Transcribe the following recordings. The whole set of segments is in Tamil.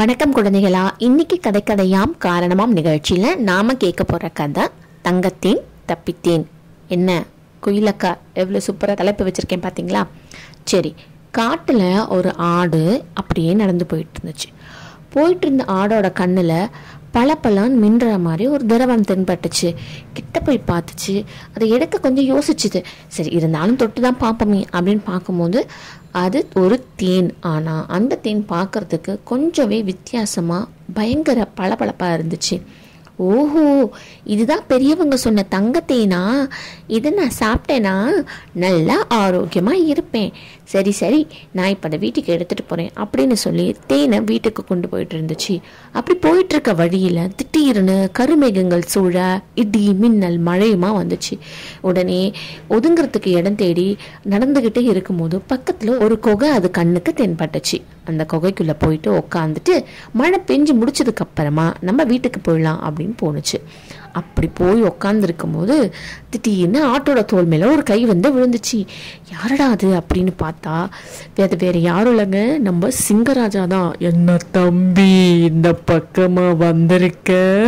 வணக்கம் குழந்தைகளா இன்னைக்கு கதை கதையாம் காரணமாம் நிகழ்ச்சியில நாம கேட்க போற கதை தங்கத்தேன் தப்பித்தேன் என்ன குயிலக்கா எவ்வளவு சூப்பரா தலைப்பு வச்சிருக்கேன் பாத்தீங்களா சரி காட்டுல ஒரு ஆடு அப்படியே நடந்து போயிட்டு இருந்துச்சு போயிட்டு இருந்த ஆடோட கண்ணுல பளபளன்னு மின்னுற மாதிரி ஒரு திரவம் தென்பட்டுச்சு கிட்ட போய் பார்த்துச்சு அதை எடுக்க கொஞ்சம் யோசிச்சுது சரி இருந்தாலும் தொட்டு தான் பார்ப்போமே அப்படின்னு பார்க்கும்போது அது ஒரு தேன் ஆனால் அந்த தேன் பார்க்கறதுக்கு கொஞ்சமே வித்தியாசமாக பயங்கர பளபளப்பாக இருந்துச்சு ஓஹோ இதுதான் பெரியவங்க சொன்ன தங்கத்தேனா இதை நான் சாப்பிட்டேனா நல்லா ஆரோக்கியமாக இருப்பேன் சரி சரி நான் இப்போ அதை வீட்டுக்கு எடுத்துகிட்டு போகிறேன் அப்படின்னு சொல்லி தேனை வீட்டுக்கு கொண்டு போயிட்டு இருந்துச்சு அப்படி போயிட்டு இருக்க வழியில் திடீர்னு கருமேகங்கள் சூழ இடி மின்னல் மழையுமா வந்துச்சு உடனே ஒதுங்கிறதுக்கு இடம் தேடி நடந்துக்கிட்டே இருக்கும்போது பக்கத்தில் ஒரு குகை அது கண்ணுக்கு தென்பட்டுச்சு அந்த குகைக்குள்ளே போயிட்டு உக்காந்துட்டு மழை பெஞ்சு முடிச்சதுக்கு அப்புறமா நம்ம வீட்டுக்கு போயிடலாம் அப்படின்னு போணுச்சு அப்படி போய் உக்காந்துருக்கும் போது திடீர்னு ஆட்டோட தோல் மேல ஒரு கை வந்து விழுந்துச்சு யாரடா அது அப்படின்னு பார்த்தா அது வேற யாரும் இல்லைங்க நம்ம சிங்கராஜா தான் என்ன தம்பி இந்த பக்கமா வந்திருக்க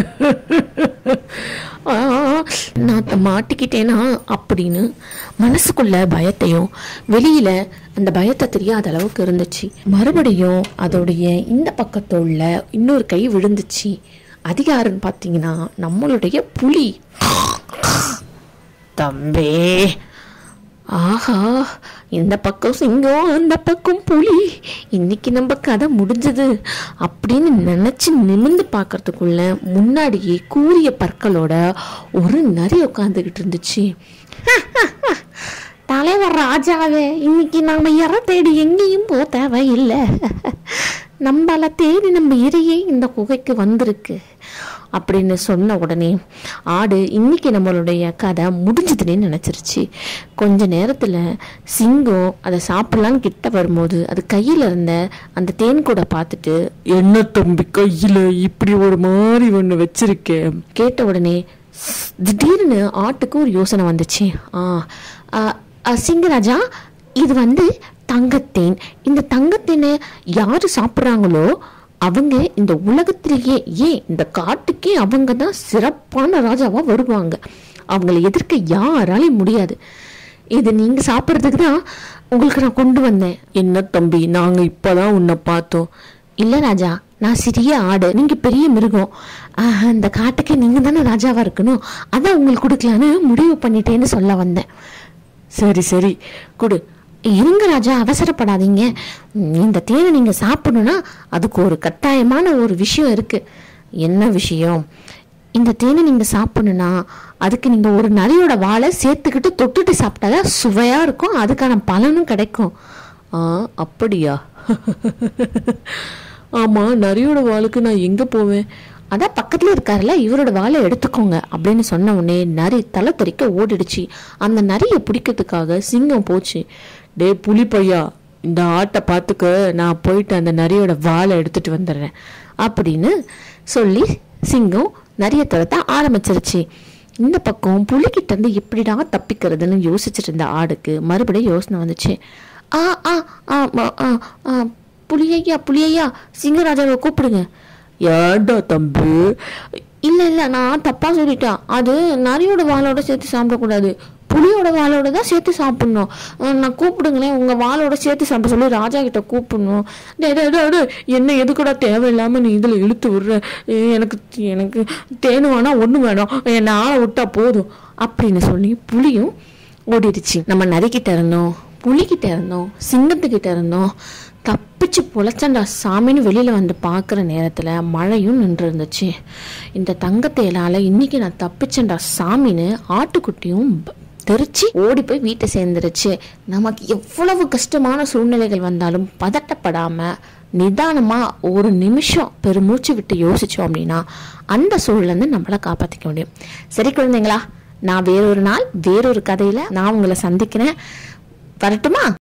ஆ, நான் த- மாட்டிக்கிட்டேனா அப்படின்னு மனசுக்குள்ள பயத்தையும் வெளியில அந்த பயத்தை தெரியாத அளவுக்கு இருந்துச்சு மறுபடியும் அதோடைய இந்த பக்கத்தோல்ல இன்னொரு கை விழுந்துச்சு அதிகாரன்னு பார்த்தீங்கன்னா நம்மளுடைய புலி தம்பி ஆஹா இந்த பக்கம் சிங்கம் அந்த பக்கம் புலி இன்னைக்கு நம்ம கதை முடிஞ்சது அப்படின்னு நினைச்சு நிமிர்ந்து பார்க்கறதுக்குள்ள முன்னாடியே கூரிய பற்களோட ஒரு நரி உட்காந்துக்கிட்டு இருந்துச்சு தலைவர் ராஜாவே இன்னைக்கு நாம இற தேடி எங்கேயும் போக தேவையில்லை நம்மள தேடி நம்ம இறையே இந்த குகைக்கு வந்திருக்கு அப்படின்னு சொன்ன உடனே ஆடு இன்னைக்கு நம்மளுடைய கதை முடிஞ்சதுன்னு நினச்சிருச்சு கொஞ்ச நேரத்தில் சிங்கம் அதை சாப்பிடலான்னு கிட்ட வரும்போது அது கையில் இருந்த அந்த தேன் கூட பார்த்துட்டு என்ன தம்பி கையில இப்படி ஒரு மாதிரி ஒண்ணு வச்சிருக்க கேட்ட உடனே ஸ், திடீர்னு ஆட்டுக்கு ஒரு யோசனை வந்துச்சு ஆ ஆ, ஆ, சிங்கராஜா இது வந்து தங்கத்தேன் இந்த தங்கத்தேனை யாரு சாப்பிட்றாங்களோ அவங்க இந்த உலகத்திலேயே ஏன் இந்த காட்டுக்கே அவங்க தான் சிறப்பான ராஜாவா வருவாங்க அவங்கள எதிர்க்க யாராலையும் முடியாது இது நீங்க சாப்பிட்றதுக்கு தான் உங்களுக்கு நான் கொண்டு வந்தேன் என்ன தம்பி நாங்க இப்பதான் உன்னை பார்த்தோம் இல்ல ராஜா நான் சிறிய ஆடு நீங்க பெரிய மிருகம் ஆஹ், இந்த காட்டுக்கு நீங்க தானே ராஜாவா இருக்கணும் அதான் உங்களுக்கு கொடுக்கலான்னு முடிவு பண்ணிட்டேன்னு சொல்ல வந்தேன் சரி சரி கொடு இருங்க ராஜா அவசரப்படாதீங்க உம், இந்த தேனை நீங்க சாப்பிடணும்னா அதுக்கு ஒரு கட்டாயமான ஒரு விஷயம் இருக்கு என்ன விஷயம் இந்த தேனை நீங்க சாப்பிடணும்னா அதுக்கு நீங்க ஒரு நரியோட வாழை சேர்த்துக்கிட்டு தொட்டுட்டு சாப்பிட்டாதான் சுவையா இருக்கும் அதுக்கான பலனும் கிடைக்கும் ஆ அப்படியா ஆமா நரியோட வாளுக்கு நான் எங்க போவேன் அதான் பக்கத்துல இருக்காருல்ல இவரோட வாழை எடுத்துக்கோங்க அப்படின்னு சொன்ன உடனே நரி தலை தெறிக்க ஓடிடுச்சு அந்த நரியை பிடிக்கிறதுக்காக சிங்கம் போச்சு டே புலி பையா இந்த ஆட்டை பார்த்துக்க நான் போயிட்டு அந்த நரியோட வாளை எடுத்துட்டு வந்துடுறேன் அப்படின்னு சொல்லி சிங்கம் நரிய துரத்த ஆரம்பிச்சிருச்சு இந்த பக்கம் புலிகிட்ட இருந்து எப்படிடா தப்பிக்கிறதுன்னு யோசிச்சுட்டு இருந்த ஆடுக்கு மறுபடியும் யோசனை வந்துச்சு ஆ ஆ ஆ ஆ, ஆ, ஆ புலியையா புலியையா சிங்கராஜாவை கூப்பிடுங்க ஏன்டா தம்பி இல்ல இல்ல நான் தப்பா சொல்லிட்டேன் அது நரியோட வாளோட சேர்த்து சாப்பிடக்கூடாது புலியோட வாளோட தான் சேர்த்து சாப்பிடணும் அஹ் நான் கூப்பிடுங்களேன் உங்க வாளோட சேர்த்து சாப்பிட சொல்லி ராஜா கிட்ட கூப்பிடணும் டேய், டேய், டேய், டேய், என்ன எதுக்குடா தேவையில்லாம நீ இதுல இழுத்து விடுற ஏ, எனக்கு எனக்கு தேனு வேணாம் ஒண்ணு வேணாம் என்னை ஆளை விட்டா போதும் அப்படின்னு சொல்லி புலியும் ஓடிடுச்சு நம்ம நரிக்கிட்ட இருந்தோம் புலிகிட்ட இருந்தோம் சிங்கத்துக்கிட்ட இருந்தோம் தப்பிச்சு பொழைச்சண்டா சாமின்னு வெளியில வந்து பார்க்குற நேரத்துல மழையும் நின்று இருந்துச்சு இந்த தங்கத்தேலால இன்னைக்கு நான் தப்பிச்சேன்டா சாமின்னு ஆட்டுக்குட்டியும் ப- தெரிச்சு ஓடி போய் வீட்டை சேர்ந்துருச்சு நமக்கு எவ்வளவு கஷ்டமான சூழ்நிலைகள் வந்தாலும் பதட்டப்படாம நிதானமா ஒரு நிமிஷம் பெருமூச்சு விட்டு யோசிச்சோம் அப்படின்னா அந்த சூழலேருந்து நம்மளை காப்பாற்றிக்க முடியும் சரி குழந்தைங்களா நான் வேறொரு நாள் வேறொரு கதையில நான் உங்களை சந்திக்கிறேன் வரட்டுமா